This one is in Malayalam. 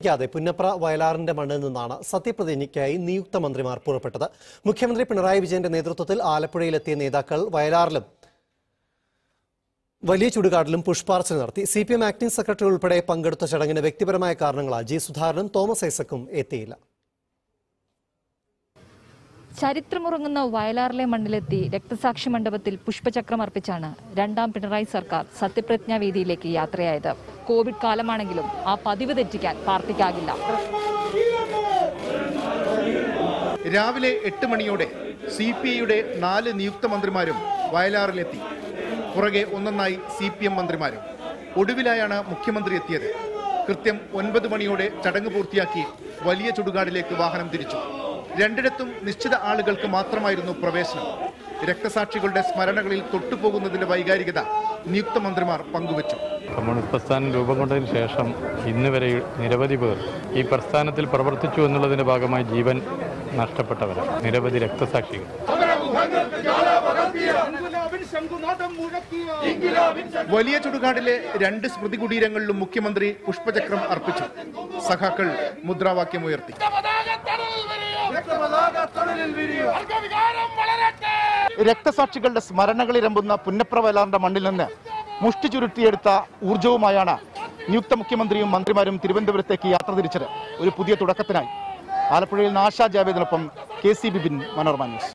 ാതെ പുന്നപ്ര വയലാറിന്റെ മണ്ണിൽ നിന്നാണ് സത്യപ്രതിജ്ഞയ്ക്കായി നിയുക്ത മന്ത്രിമാർ പുറപ്പെട്ടത് മുഖ്യമന്ത്രി പിണറായി വിജയന്റെ നേതൃത്വത്തിൽ ആലപ്പുഴയിലെത്തിയ നേതാക്കൾ വയലാറിലും വലിയ ചുടുകാടിലും പുഷ്പാർച്ചന നടത്തി C P M acting secretary ഉൾപ്പെടെ പങ്കെടുത്ത ചടങ്ങിന് വ്യക്തിപരമായ കാരണങ്ങളാൽ ജി സുധാകരനും തോമസ് ഐസക്കും എത്തിയില്ല ചരിത്രമുറങ്ങുന്ന വയലാറിലെ മണ്ണിലെത്തി രക്തസാക്ഷി മണ്ഡപത്തിൽ പുഷ്പചക്രം അർപ്പിച്ചാണ് രണ്ടാം പിണറായി സർക്കാർ സത്യപ്രതിജ്ഞാ വേദിയിലേക്ക് യാത്രയായത് കോവിഡ് കാലമാണെങ്കിലും ആ പതിവ് തെറ്റിക്കാൻ പാർട്ടിക്കാകില്ല രാവിലെ എട്ട് മണിയോടെ സി പി ഐയുടെ നാല് നിയുക്ത മന്ത്രിമാരും വയലാറിലെത്തി പുറകെ ഒന്നൊന്നായി സി പി എം മന്ത്രിമാരും ഒടുവിലായാണ് മുഖ്യമന്ത്രി എത്തിയത് കൃത്യം ഒൻപത് മണിയോടെ ചടങ്ങ് പൂർത്തിയാക്കി വലിയ ചുടുകാടിലേക്ക് വാഹനം തിരിച്ചു രണ്ടിടത്തും നിശ്ചിത ആളുകൾക്ക് മാത്രമായിരുന്നു പ്രവേശനം രക്തസാക്ഷികളുടെ സ്മരണകളിൽ തൊട്ടുപോകുന്നതിന്റെ വൈകാരികത നിയുക്ത മന്ത്രിമാർ പങ്കുവച്ചു കമ്മ്യൂണിസ്റ്റ് പ്രസ്ഥാനം രൂപം കൊണ്ടതിന് ശേഷം ഇന്ന് വരെ നിരവധി പേർ ഈ പ്രസ്ഥാനത്തിൽ പ്രവർത്തിച്ചു എന്നുള്ളതിന്റെ ഭാഗമായി ജീവൻ നഷ്ടപ്പെട്ടവരാണ് നിരവധി രക്തസാക്ഷികൾ വലിയ ചുടുകാടിലെ രണ്ട് സ്മൃതി കുടീരങ്ങളിലും മുഖ്യമന്ത്രി പുഷ്പചക്രം അർപ്പിച്ചു സഖാക്കൾ മുദ്രാവാക്യമുയർത്തി രക്തസാക്ഷികളുടെ സ്മരണകളിരമ്പുന്ന പുന്നപ്ര വയലാറിന്റെ മണ്ണിൽ നിന്ന് മുഷ്ടി ചുരുട്ടിയെടുത്ത ഊർജവുമായാണ് നിയുക്ത മുഖ്യമന്ത്രിയും മന്ത്രിമാരും തിരുവനന്തപുരത്തേക്ക് യാത്ര തിരിച്ചത് ഒരു പുതിയ തുടക്കത്തിനായി ആലപ്പുഴയിൽ നിന്ന് ആശാ ജാവേദിനൊപ്പം K C Bibin Manorama news